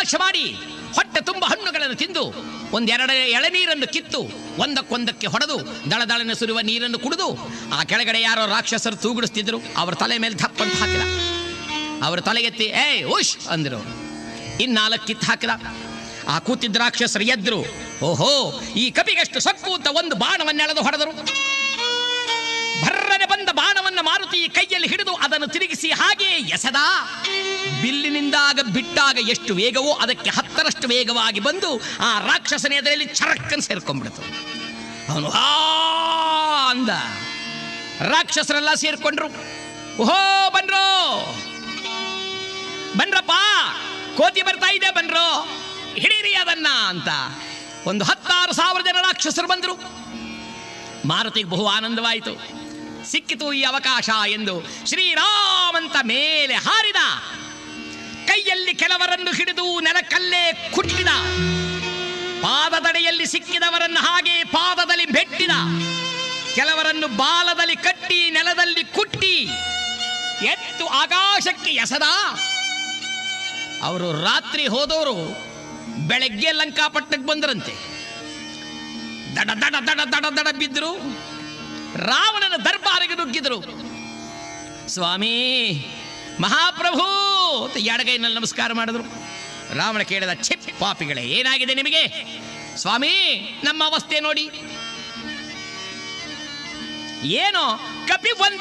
ನಾಶ ಮಾಡಿ ಹೊಟ್ಟೆ ತುಂಬ ಹಣ್ಣುಗಳನ್ನು ತಿಂದು ಒಂದೆರಡು ಎಳನೀರನ್ನು ಕಿತ್ತು ಒಂದಕ್ಕೊಂದಕ್ಕೆ ಹೊಡೆದು ದಳದಳನೆ ಸುರಿಯುವ ನೀರನ್ನು ಕುಡಿದು ಆ ಕೆಳಗಡೆ ಯಾರೋ ರಾಕ್ಷಸರು ತೂಗುಡಿಸ್ತಿದ್ರು ಅವ್ರ ತಲೆ ಮೇಲೆ ಥಪ್ಪಂತ ಹಾಕಿದ ಅವ್ರ ತಲೆಗೆತ್ತಿ ಏಯ್ ಉಶ್ ಅಂದರು ಇನ್ನಾಲ್ಕು ಕಿತ್ತು ಹಾಕಿದ ಆ ಕೂತಿದ್ದ ರಾಕ್ಷಸರು ಎದ್ರು ಓಹೋ ಈ ಕಪಿಗೆಷ್ಟು ಸೊಕ್ಕು ಅಂತ ಒಂದು ಬಾಣವನ್ನೆಳೆದು ಹೊಡೆದರು ಭರ್ರನೆ ಬಂದ ಬಾಣವನ್ನ ಮಾರುತಿ ಕೈಯಲ್ಲಿ ಹಿಡಿದು ಅದನ್ನು ತಿರುಗಿಸಿ ಹಾಗೆ ಎಸೆದ ಬಿಲ್ಲಿನಿಂದಾಗ ಬಿಟ್ಟಾಗ ಎಷ್ಟು ವೇಗವೋ ಅದಕ್ಕೆ ಹತ್ತರಷ್ಟು ವೇಗವಾಗಿ ಬಂದು ಆ ರಾಕ್ಷಸನ ಎದುರಲ್ಲಿ ಚರಕ್ಕನ್ ಸೇರ್ಕೊಂಡ್ಬಿಡ್ತು ಅವನು ಆ ಅಂದ ರಾಕ್ಷಸರೆಲ್ಲ ಸೇರ್ಕೊಂಡ್ರು ಓಹೋ ಬನ್ರೋ ಬನ್ರಪ್ಪ ಕೋತಿ ಬರ್ತಾ ಇದೆ ಬನ್ರೋ ಹಿಡೀರಿ ಅದನ್ನ ಅಂತ ಒಂದು ಹತ್ತಾರು ಸಾವಿರ ಜನ ರಾಕ್ಷಸರು ಬಂದರು ಮಾರುತಿಗೆ ಬಹು ಆನಂದವಾಯಿತು ಸಿಕ್ಕಿತು ಈ ಅವಕಾಶ ಎಂದು ಶ್ರೀರಾಮಂತ ಮೇಲೆ ಹಾರಿದ ಕೈಯಲ್ಲಿ ಕೆಲವರನ್ನು ಹಿಡಿದು ನೆಲಕಲ್ಲೇ ಕುಟ್ಟಿದ ಪಾದದಡೆಯಲ್ಲಿ ಸಿಕ್ಕಿದವರನ್ನು ಹಾಗೆ ಪಾದದಲ್ಲಿ ಬೆಟ್ಟಿದ ಕೆಲವರನ್ನು ಬಾಲದಲ್ಲಿ ಕಟ್ಟಿ ನೆಲದಲ್ಲಿ ಕುಟ್ಟಿ ಎತ್ತು ಆಕಾಶಕ್ಕೆ ಎಸದ ಅವರು ರಾತ್ರಿ ಹೋದವರು ಬೆಳಗ್ಗೆ ಲಂಕಾಪಟ್ಟಣಕ್ಕೆ ಬಂದರಂತೆ ದಡ ದಡ ದಡ ದಡ ದಡ ಬಿದ್ದರು ರಾವಣನ ದರ್ಬಾರಿಗೆ ನುಗ್ಗಿದರು ಸ್ವಾಮಿ ಮಹಾಪ್ರಭು ಅಂತ ಎಡಗೈನಲ್ಲಿ ನಮಸ್ಕಾರ ಮಾಡಿದ್ರು ರಾವಣ ಕೇಳಿದ ಛಿಪ್ ಪಾಪಿಗಳೇ ಏನಾಗಿದೆ ನಿಮಗೆ ಸ್ವಾಮಿ ನಮ್ಮ ಅವಸ್ಥೆ ನೋಡಿ ಏನೋ ಕಪಿ ಒಂದ್